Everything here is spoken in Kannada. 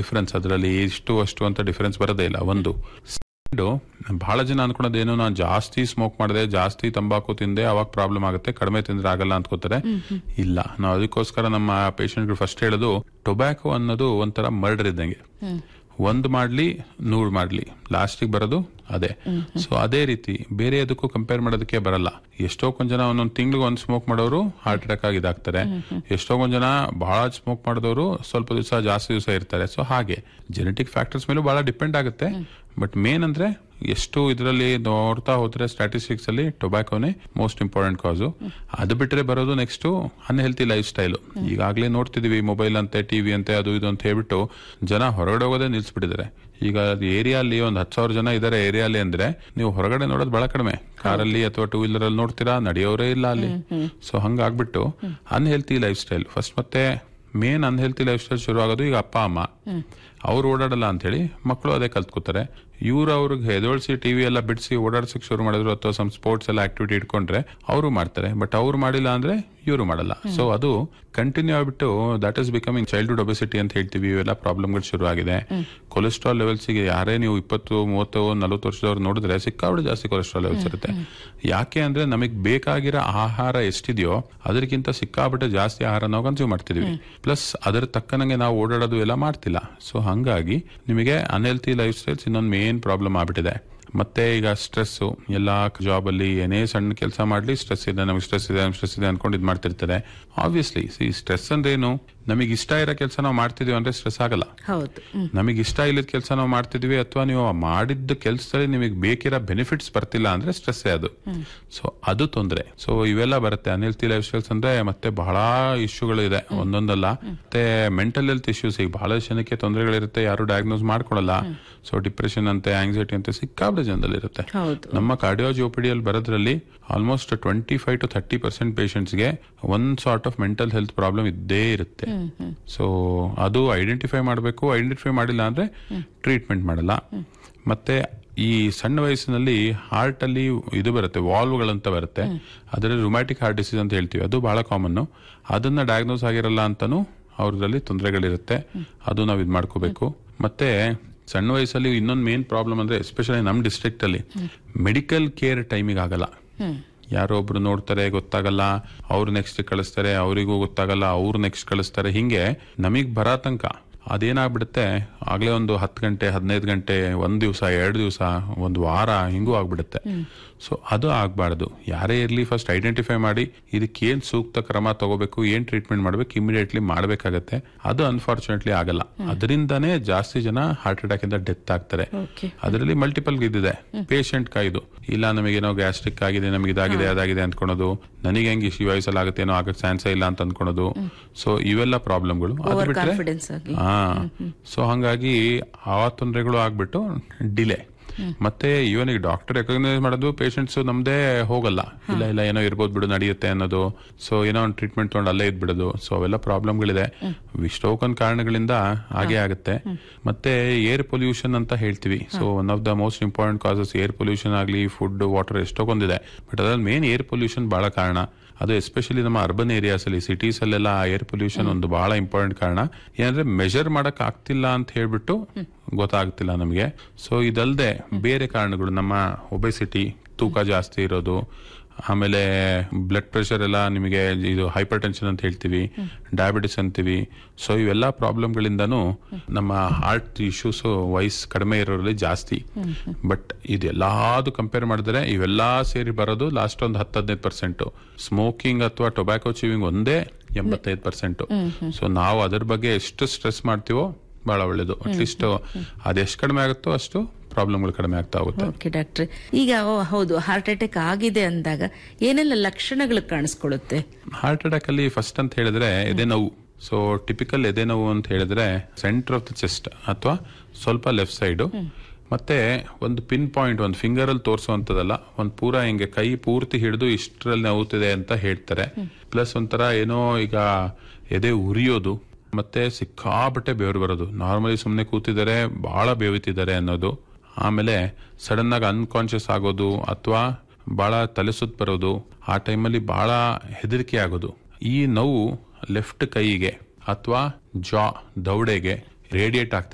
ಡಿಫರೆನ್ಸ್ ಅದರಲ್ಲಿ ಇಷ್ಟು ಅಷ್ಟು ಅಂತ ಡಿಫರೆನ್ಸ್ ಬರೋದೇ ಇಲ್ಲ ಒಂದು ಇದು ಬಹಳ ಜನ ಅನ್ಕೊಳೋದೇನು ನಾನು ಜಾಸ್ತಿ ಸ್ಮೋಕ್ ಮಾಡಿದೆ ಜಾಸ್ತಿ ತಂಬಾಕು ತಿಂದೆ ಅವಾಗ ಪ್ರಾಬ್ಲಮ್ ಆಗುತ್ತೆ ಕಡಿಮೆ ತಿಂದ್ರೆ ಆಗಲ್ಲ ಅನ್ಕೋತಾರೆ ಇಲ್ಲ ನಾವು ಅದಕ್ಕೋಸ್ಕರ ನಮ್ಮ ಪೇಷಂಟ್ ಫಸ್ಟ್ ಹೇಳೋದು ಟೊಬ್ಯಾಕೋ ಅನ್ನೋದು ಒಂಥರ ಮರ್ಡರ್ ಇದ್ದಂಗೆ ಒಂದ್ ಮಾಡ್ಲಿ ನೂರ್ ಮಾಡ್ಲಿ ಲಾಸ್ಟಿಗೆ ಬರೋದು ಅದೇ ಸೊ ಅದೇ ರೀತಿ ಬೇರೆ ಅದಕ್ಕೂ ಕಂಪೇರ್ ಮಾಡೋದಕ್ಕೆ ಬರಲ್ಲ ಎಷ್ಟೋ ಕೊಂದ್ ಜನ ಒಂದೊಂದ್ ತಿಂಗ್ಳಿಗೆ ಒಂದ್ ಸ್ಮೋಕ್ ಮಾಡೋರು ಹಾರ್ಟ್ ಅಟ್ಯಾಕ್ ಆಗಿ ಇದಾಗ್ತಾರೆ ಎಷ್ಟೋ ಕೊಂದ್ ಜನ ಬಹಳ ಸ್ಮೋಕ್ ಮಾಡಿದವರು ಸ್ವಲ್ಪ ದಿವಸ ಜಾಸ್ತಿ ದಿವಸ ಇರ್ತಾರೆ ಸೊ ಹಾಗೆ ಜೆನೆಟಿಕ್ ಫ್ಯಾಕ್ಟರ್ಸ್ ಮೇಲೂ ಬಹಳ ಡಿಪೆಂಡ್ ಆಗುತ್ತೆ ಬಟ್ ಮೇನ್ ಅಂದ್ರೆ ಎಷ್ಟು ಇದರಲ್ಲಿ ನೋಡ್ತಾ ಹೋದ್ರೆ ಸ್ಟಾಟಿಸ್ಟಿಕ್ಸ್ ಅಲ್ಲಿ ಟೊಬ್ಯಾಕೋನೇ ಮೋಸ್ಟ್ ಇಂಪಾರ್ಟೆಂಟ್ ಕಾಸು ಅದು ಬಿಟ್ಟರೆ ಬರೋದು ನೆಕ್ಸ್ಟ್ ಅನ್ಹೆಲ್ತಿ ಲೈಫ್ ಸ್ಟೈಲು ಈಗಾಗಲೇ ನೋಡ್ತಿದೀವಿ ಮೊಬೈಲ್ ಅಂತೆ ಟಿವಿ ಅಂತೆ ಅದು ಇದು ಅಂತ ಹೇಳ್ಬಿಟ್ಟು ಜನ ಹೊರಗಡೆ ಹೋಗೋದೇ ನಿಲ್ಸ್ಬಿಟ್ಟಿದ್ದಾರೆ ಈಗ ಏರಿಯಾಲಿ ಒಂದು ಹತ್ತು ಸಾವಿರ ಜನ ಇದಾರೆ ಏರಿಯಾಲಿ ಅಂದ್ರೆ ನೀವು ಹೊರಗಡೆ ನೋಡೋದು ಬಹಳ ಕಡಿಮೆ ಕಾರಲ್ಲಿ ಅಥವಾ ಟೂ ವೀಲರ್ ಅಲ್ಲಿ ನೋಡ್ತೀರಾ ನಡೆಯೋರೇ ಇಲ್ಲ ಅಲ್ಲಿ ಸೊ ಹಂಗಾಗ್ಬಿಟ್ಟು ಅನ್ಹೆಲ್ತಿ ಲೈಫ್ ಸ್ಟೈಲ್ ಫಸ್ಟ್ ಮತ್ತೆ ಮೇನ್ ಅನ್ಹೆಲ್ತಿ ಲೈಫ್ ಸ್ಟೈಲ್ ಶುರು ಆಗೋದು ಈಗ ಅಪ್ಪ ಅಮ್ಮ ಅವ್ರು ಓಡಾಡಲ್ಲ ಅಂತ ಹೇಳಿ ಮಕ್ಕಳು ಅದೇ ಕಲ್ತ್ಕೋತಾರೆ ಇವ್ರು ಅವ್ರಿಗೆ ಎದೋಳ್ಸಿ ಟಿವಿ ಎಲ್ಲ ಬಿಡಿಸಿ ಓಡಾಡ್ಸಕ್ ಶುರು ಮಾಡಿದ್ರು ಅಥವಾ ಸಮ್ ಸ್ಪೋರ್ಟ್ಸ್ ಎಲ್ಲ ಆಕ್ಟಿವಿಟಿ ಇಟ್ಕೊಂಡ್ರೆ ಅವರು ಮಾಡ್ತಾರೆ ಬಟ್ ಅವ್ರು ಮಾಡಿಲ್ಲ ಅಂದ್ರೆ ಇವರು ಮಾಡಲ್ಲ ಸೊ ಅದು ಕಂಟಿನ್ಯೂ ಆಗ್ಬಿಟ್ಟು that is becoming childhood obesity ಅಂತ ಹೇಳ್ತೀವಿ ಇವೆಲ್ಲ ಪ್ರಾಬ್ಲಮ್ಗಳು ಶುರು ಆಗಿದೆ ಕೊಲೆಸ್ಟ್ರಾಲ್ ಲೆವೆಲ್ಸ್ಗೆ ಯಾರೇ ನೀವು ಇಪ್ಪತ್ತು ಮೂವತ್ತು ನಲವತ್ತು ವರ್ಷದವ್ರು ನೋಡಿದ್ರೆ ಸಿಕ್ಕಾಬಿಟ್ಟು ಜಾಸ್ತಿ ಕೊಲೆಸ್ಟ್ರಾಲ್ ಲೆವೆಲ್ಸ್ ಇರುತ್ತೆ ಯಾಕೆ ಅಂದ್ರೆ ನಮಗೆ ಬೇಕಾಗಿರೋ ಆಹಾರ ಎಷ್ಟಿದೆಯೋ ಅದಕ್ಕಿಂತ ಸಿಕ್ಕಾಬಿಟ್ಟೆ ಜಾಸ್ತಿ ಆಹಾರ ನಾವು ಕನ್ಸ್ಯೂಮ್ ಮಾಡ್ತಿದೀವಿ ಪ್ಲಸ್ ಅದರ ತಕ್ಕನಂಗೆ ನಾವು ಓಡಾಡೋದು ಎಲ್ಲ ಮಾಡ್ತಿಲ್ಲ ಸೊ ಹಂಗಾಗಿ ನಿಮಗೆ ಅನ್ಹೆಲ್ತಿ ಲೈಫ್ ಸ್ಟೈಲ್ಸ್ ಇನ್ನೊಂದು ಮೇನ್ ಪ್ರಾಬ್ಲಮ್ ಆಗ್ಬಿಟ್ಟಿದೆ ಮತ್ತೆ ಈಗ ಸ್ಟ್ರೆಸ್ ಎಲ್ಲ ಜಾಬ್ ಅಲ್ಲಿ ಏನೇ ಸಣ್ಣ ಕೆಲಸ ಮಾಡ್ಲಿ ಸ್ಟ್ರೆಸ್ ಇದೆ ನಮಗೆ ಸ್ಟ್ರೆಸ್ ಇದೆ ಸ್ಟ್ರೆಸ್ ಇದೆ ಅನ್ಕೊಂಡು ಇದು ಮಾಡ್ತಿರ್ತಾರೆ ಆಬ್ವಿಯಸ್ಲಿ ಸಿ ಸ್ಟ್ರೆಸ್ ಅಂದ್ರೆ ಏನು ನಮಗೆ ಇಷ್ಟ ಇರೋ ಕೆಲಸ ನಾವು ಮಾಡ್ತಿದೀವಿ ಅಂದ್ರೆ ಸ್ಟ್ರೆಸ್ ಆಗಲ್ಲ ಹೌದು ಹ್ಮ್. ನಮಗೆ ಇಷ್ಟ ಇಲ್ಲದ ಕೆಲಸ ನಾವು ಮಾಡ್ತಿದೀವಿ ಅಥವಾ ನೀವು ಮಾಡಿದ್ದ ಕೆಲಸದಲ್ಲಿ ನಿಮಗೆ ಬೇಕಿರೋ ಬೆನಿಫಿಟ್ಸ್ ಬರ್ತಿಲ್ಲ ಅಂದ್ರೆ ಸ್ಟ್ರೆಸ್ ಅದು ಸೊ ಅದು ತೊಂದರೆ ಸೊ ಇವೆಲ್ಲ ಬರುತ್ತೆ ಅನ್ಹೆಲ್ತಿ ಲೈಫ್ ಸ್ಟೈಲ್ಸ್ ಅಂದ್ರೆ ಮತ್ತೆ ಬಹಳ ಇಶ್ಯೂಗಳು ಇದೆ ಒಂದೊಂದಲ್ಲ ಮತ್ತೆ ಮೆಂಟಲ್ ಹೆಲ್ತ್ ಇಶ್ಯೂಸ್ ಈಗ ಬಹಳ ಜನಕ್ಕೆ ತೊಂದರೆಗಳಿರುತ್ತೆ ಯಾರು ಡಯಾಗ್ನೋಸ್ ಮಾಡ್ಕೊಳಲ್ಲ ಸೊ ಡಿಪ್ರೆಷನ್ ಅಂತೆ ಆಂಗ್ಸೈಟಿ ಅಂತೆ ಸಿಕ್ಕಾಬಿಟ್ಟೆ ಜನದಲ್ಲಿ ಇರುತ್ತೆ ಹೌದು ನಮ್ಮ ಕಾರ್ಡಿಯಾಲಜಿ ಒಪಿಡಿಯಲ್ಲಿ ಬರೋದ್ರಲ್ಲಿ almost twenty five to thirty percent ಪೇಷಂಟ್ಸ್ಗೆ one sort of mental health problem ಇದ್ದೇ ಇರುತ್ತೆ ಸೊ ಅದು ಐಡೆಂಟಿಫೈ ಮಾಡಬೇಕು ಐಡೆಂಟಿಫೈ ಮಾಡಿಲ್ಲ ಅಂದ್ರೆ ಟ್ರೀಟ್ಮೆಂಟ್ ಮಾಡಲ್ಲ ಮತ್ತೆ ಈ ಸಣ್ಣ ವಯಸ್ಸಿನಲ್ಲಿ ಹಾರ್ಟ್ ಅಲ್ಲಿ ಇದು ಬರುತ್ತೆ ವಾಲ್ವ್ಗಳಂತ ಬರುತ್ತೆ ಅದರಲ್ಲಿ ರುಮ್ಯಾಟಿಕ್ ಹಾರ್ಟ್ ಡಿಸೀಸ್ ಅಂತ ಹೇಳ್ತೀವಿ ಅದು ಬಹಳ ಕಾಮನ್ ಅದನ್ನ ಡಯಾಗ್ನೋಸ್ ಆಗಿರಲ್ಲ ಅಂತಾನು ಅವ್ರದ್ರಲ್ಲಿ ತೊಂದರೆಗಳಿರುತ್ತೆ ಅದು ನಾವು ಇದು ಮಾಡ್ಕೋಬೇಕು ಮತ್ತೆ ಸಣ್ಣ ವಯಸ್ಸಲ್ಲಿ ಇನ್ನೊಂದು ಮೇನ್ ಪ್ರಾಬ್ಲಮ್ ಅಂದ್ರೆ ಎಸ್ಪೆಷಲಿ ನಮ್ಮ ಡಿಸ್ಟ್ರಿಕ್ಟ್ ಅಲ್ಲಿ ಮೆಡಿಕಲ್ ಕೇರ್ ಟೈಮಿಗೆ ಆಗಲ್ಲ ಯಾರೋ ಒಬ್ರು ನೋಡ್ತಾರೆ ಗೊತ್ತಾಗಲ್ಲ ಅವ್ರು ನೆಕ್ಸ್ಟ್ ಕಳಿಸ್ತಾರೆ ಅವರಿಗೂ ಗೊತ್ತಾಗಲ್ಲ ಅವ್ರು ನೆಕ್ಸ್ಟ್ ಕಳಿಸ್ತಾರೆ ಹಿಂಗೆ ನಮಗ್ ಬರ ತನಕ ಅದೇನಾಗ್ಬಿಡುತ್ತೆ ಆಗ್ಲೇ ಒಂದು ಹತ್ತು ಗಂಟೆ ಹದಿನೈದು ಗಂಟೆ ಒಂದ್ ದಿವಸ ಎರಡು ದಿವಸ ಒಂದು ವಾರ ಹಿಂಗೂ ಆಗ್ಬಿಡುತ್ತೆ ಸೊ ಅದು ಆಗ್ಬಾರ್ದು ಯಾರೇ ಇರ್ಲಿ ಫಸ್ಟ್ ಐಡೆಂಟಿಫೈ ಮಾಡಿ ಇದಕ್ಕೆ ಏನ್ ಸೂಕ್ತ ಕ್ರಮ ತಗೋಬೇಕು ಏನ್ ಟ್ರೀಟ್ಮೆಂಟ್ ಮಾಡ್ಬೇಕು ಇಮಿಡಿಯೇಟ್ಲಿ ಮಾಡ್ಬೇಕಾಗತ್ತೆ ಅದು ಅನ್ಫಾರ್ಚುನೇಟ್ಲಿ ಆಗಲ್ಲ ಅದರಿಂದಾನೇ ಜಾಸ್ತಿ ಜನ ಹಾರ್ಟ್ ಅಟ್ಯಾಕ್ ಇಂದ ಡೆತ್ ಆಗ್ತಾರೆ ಓಕೆ ಅದರಲ್ಲಿ ಮಲ್ಟಿಪಲ್ ಇದಿದೆ ಪೇಷಂಟ್ ಕಾಯ್ದು ಇಲ್ಲ ನಮಗೇನೋ ಗ್ಯಾಸ್ಟ್ರಿಕ್ ಆಗಿದೆ ನಮಗೆ ಇದಾಗಿದೆ ಅದಾಗಿದೆ ಅಂದ್ಕೊಳೋದು ನನಗೆ ಹೆಂಗೆ ಈ ವಯಸ್ಸಲ್ಲಿ ಆಗುತ್ತೆ ಏನೋ ಆಗಕ್ಕೆ ಚಾನ್ಸೇ ಇಲ್ಲ ಅಂತ ಅಂದ್ಕೊಳೋದು ಸೊ ಇವೆಲ್ಲ ಪ್ರಾಬ್ಲಮ್ಗಳು ಅದು ಓವರ್ ಬಿಟ್ರೆ ಕಾನ್ಫಿಡೆನ್ಸ್ ಆಗಿ ಹಾ ಸೊ ಹಂಗಾಗಿ ಆ ತೊಂದರೆಗಳು ಆಗ್ಬಿಟ್ಟು ಡಿಲೇ ಮತ್ತೆ ಇವನ್ ಈಗ ಡಾಕ್ಟರ್ ರೆಕಗ್ನೈಸ್ ಮಾಡೋದು ಪೇಷಂಟ್ಸ್ ನಮ್ದೇ ಹೋಗಲ್ಲ ಇಲ್ಲ ಇಲ್ಲ ಏನೋ ಇರ್ಬೋದು ಬಿಡು ನಡೆಯುತ್ತೆ ಅನ್ನೋದು ಸೊ ಏನೋ ಒಂದು ಟ್ರೀಟ್ಮೆಂಟ್ ತಗೊಂಡು ಅಲ್ಲೇ ಇದ್ಬಿಡೋದು ಸೊ ಅವೆಲ್ಲ ಪ್ರಾಬ್ಲಮ್ಗಳಿದೆ ಇಷ್ಟೋಕೊಂದ್ ಕಾರಣಗಳಿಂದ ಹಾಗೆ ಆಗುತ್ತೆ ಮತ್ತೆ ಏರ್ ಪೊಲ್ಯೂಷನ್ ಅಂತ ಹೇಳ್ತೀವಿ so one of the most important causes air pollution ಆಗಲಿ ಫುಡ್ ವಾಟರ್ ಎಷ್ಟೊಂದಿದೆ ಬಟ್ ಅದ್ರಲ್ಲಿ ಮೇನ್ ಏರ್ ಪೊಲ್ಯೂಷನ್ ಬಹಳ ಕಾರಣ ಅದು ಎಸ್ಪೆಷಲಿ ನಮ್ಮ ಅರ್ಬನ್ ಏರಿಯಾಸ್ ಅಲ್ಲಿ ಸಿಟೀಸ್ ಅಲ್ಲೆಲ್ಲ ಏರ್ ಪೊಲ್ಯೂಷನ್ ಒಂದು ಬಹಳ ಇಂಪಾರ್ಟೆಂಟ್ ಕಾರಣ ಏನಂದ್ರೆ ಮೆಜರ್ ಮಾಡಕ್ ಆಗ್ತಿಲ್ಲ ಅಂತ ಹೇಳ್ಬಿಟ್ಟು ಗೊತ್ತಾಗ್ತಿಲ್ಲ ನಮಗೆ ಸೊ ಇದಲ್ದೆ ಬೇರೆ ಕಾರಣಗಳು ನಮ್ಮ ಒಬೆಸಿಟಿ ತೂಕ ಜಾಸ್ತಿ ಇರೋದು ಆಮೇಲೆ ಬ್ಲಡ್ ಪ್ರೆಷರ್ ಎಲ್ಲ ನಿಮಗೆ ಇದು ಹೈಪರ್ ಟೆನ್ಷನ್ ಅಂತ ಹೇಳ್ತೀವಿ ಡಯಾಬಿಟಿಸ್ ಅಂತೀವಿ ಸೊ ಇವೆಲ್ಲ ಪ್ರಾಬ್ಲಮ್ಗಳಿಂದನೂ ನಮ್ಮ ಹಾರ್ಟ್ ಇಶ್ಯೂಸ್ ವಯಸ್ಸು ಕಡಿಮೆ ಇರೋರಲ್ಲಿ ಜಾಸ್ತಿ ಬಟ್ ಇದೆಲ್ಲಾದು ಕಂಪೇರ್ ಮಾಡಿದ್ರೆ ಇವೆಲ್ಲಾ ಸೇರಿ ಬರೋದು ಲಾಸ್ಟ್ ಒಂದು ಹತ್ತು ಹದಿನೈದು ಪರ್ಸೆಂಟ್ ಸ್ಮೋಕಿಂಗ್ ಅಥವಾ ಟೊಬ್ಯಾಕೋ ಚೀವಿಂಗ್ ಒಂದೇ ಎಂಬತ್ತೈದು ಪರ್ಸೆಂಟ್ ಸೊ ನಾವು ಅದ್ರ ಬಗ್ಗೆ ಎಷ್ಟು ಸ್ಟ್ರೆಸ್ ಮಾಡ್ತೀವೋ ಬಹಳ ಒಳ್ಳೇದು ಅಟ್ಲೀಸ್ಟ್ ಅದೆಷ್ಟು ಕಡಿಮೆ ಆಗುತ್ತೋ ಅಷ್ಟು ಪ್ರಾಬ್ಲಮ್ಗಳು ಕಡಿಮೆ ಆಗ್ತಾ ಹೋಗುತ್ತೆ ಓಕೆ ಡಾಕ್ಟ್ರೆ ಈಗ ಓ, ಹೌದು ಹಾರ್ಟ್ ಅಟ್ಯಾಕ್ ಆಗಿದೆ ಅಂದಾಗ ಏನೆಲ್ಲ ಲಕ್ಷಣಗಳು ಕಾಣಿಸ್ಕೊಳ್ಳುತ್ತೆ ಹಾರ್ಟ್ ಅಟ್ಯಾಕ್ ಅಲ್ಲಿ ಫಸ್ಟ್ ಅಂತ ಹೇಳಿದ್ರೆ ಎದೆ ನೋವು ಸೊ ಟಿಪಿಕಲ್ ಎದೆ ನೋವು ಅಂತ ಹೇಳಿದ್ರೆ ಸೆಂಟರ್ ಆಫ್ ದ ಚೆಸ್ಟ್ ಅಥವಾ ಸ್ವಲ್ಪ ಲೆಫ್ಟ್ ಸೈಡ್ ಮತ್ತೆ ಒಂದು ಪಿನ್ ಪಾಯಿಂಟ್ ಒಂದು ಫಿಂಗರ್ ಅಲ್ಲಿ ತೋರಿಸುವಂತದಲ್ಲ ಒಂದು ಪೂರ ಹಿಂಗೆ ಕೈ ಪೂರ್ತಿ ಹಿಡಿದು ಇಷ್ಟರಲ್ಲಿ ನೋವುತ್ತಿದೆ ಅಂತ ಹೇಳ್ತಾರೆ ಪ್ಲಸ್ ಒಂಥರ ಏನೋ ಈಗ ಎದೆ ಉರಿಯೋದು ಮತ್ತೆ ಸಿಕ್ಕಾಬಟ್ಟೆ ಬೆವರು ಬರೋದು ನಾರ್ಮಲಿ ಸುಮ್ಮನೆ ಕೂತಿದ್ದಾರೆ ಬಹಳ ಬೇವಿತಿದ್ದಾರೆ ಅನ್ನೋದು ಆಮೇಲೆ ಸಡನ್ ಆಗಿ ಅನ್ಕಾನ್ಶಿಯಸ್ ಆಗೋದು ಅಥವಾ ಬಹಳ ತಲೆ ಸುತ್ತ ಬರೋದು ಆ ಟೈಮಲ್ಲಿ ಬಹಳ ಹೆದರಿಕೆ ಆಗೋದು ಈ ನೋವು ಲೆಫ್ಟ್ ಕೈಗೆ ಅಥವಾ ಜಾ ದೌಡೆಗೆ ರೇಡಿಯೇಟ್ ಆಗ್ತಿದೆ